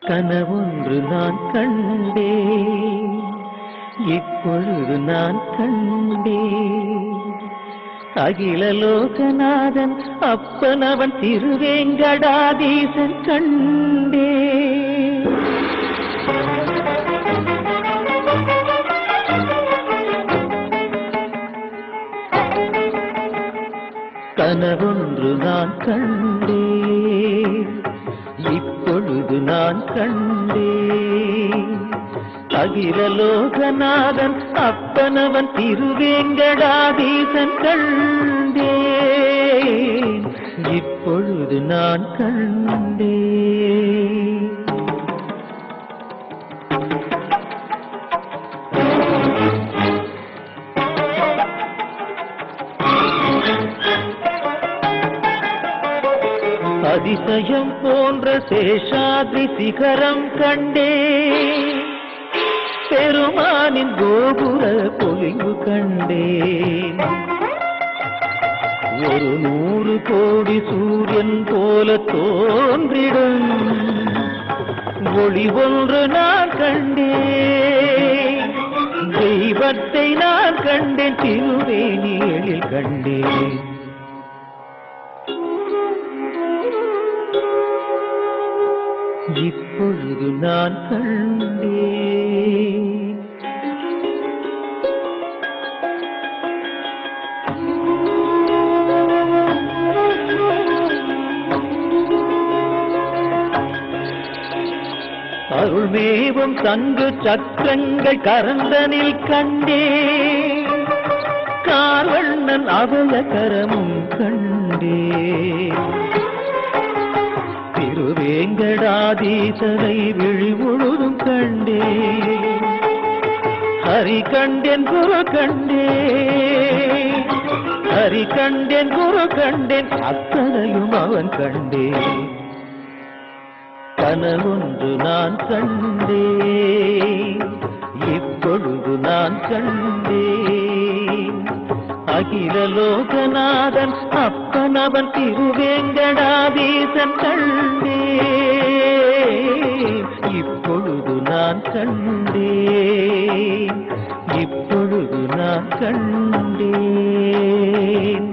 கனவொன்று நான் கண்டேன் இப்பொழுது நான் கண்டேன் அகில லோகநாதன் அப்பனவன் திருவேங்கடாதீசன் கண்டேன் கனவொன்று நான் கண்டேன் இப்பொழுது நான் கண்டேன் அகில லோகநாதன் அப்பனவன் திருவேங்கடாதீசன் கண்டேன் இப்பொழுது நான் கண்டேன் அதிசயம் போன்ற சேஷாத்ரி சிகரம் கண்டே பெருமானின் கோபுர பொலிவு கண்டேன் ஒரு நூறு கோடி சூரியன் போல தோன்றிடும் ஒளி ஒன்று நான் கண்டேன் தெய்வத்தை நான் கண்டேன் திருவேணியலில் கண்டேன் இப்பொழுது நான் கண்டேன் அருள்மேவும் தங்கு சக்கரங்கள் கரந்தனில் கண்டே கார்வண்ணன் அவய கரமும் கண்டே திருவேங்கடாதீசனை விழி முழுதும் கண்டே ஹரி கண்டேன் குரு கண்டே ஹரி கண்டேன் குரு கண்டேன் அத்தனையும் அவன் கண்டேன் கனவொன்று நான் கண்டேன் இப்பொழுது நான் கண்டேன் அகில லோகநாதன் அப்பனவன் திருவேங்கடாதீசன் கண்டேன் இப்பொழுது நான் கண்டேன் இப்பொழுது நான் கண்டேன்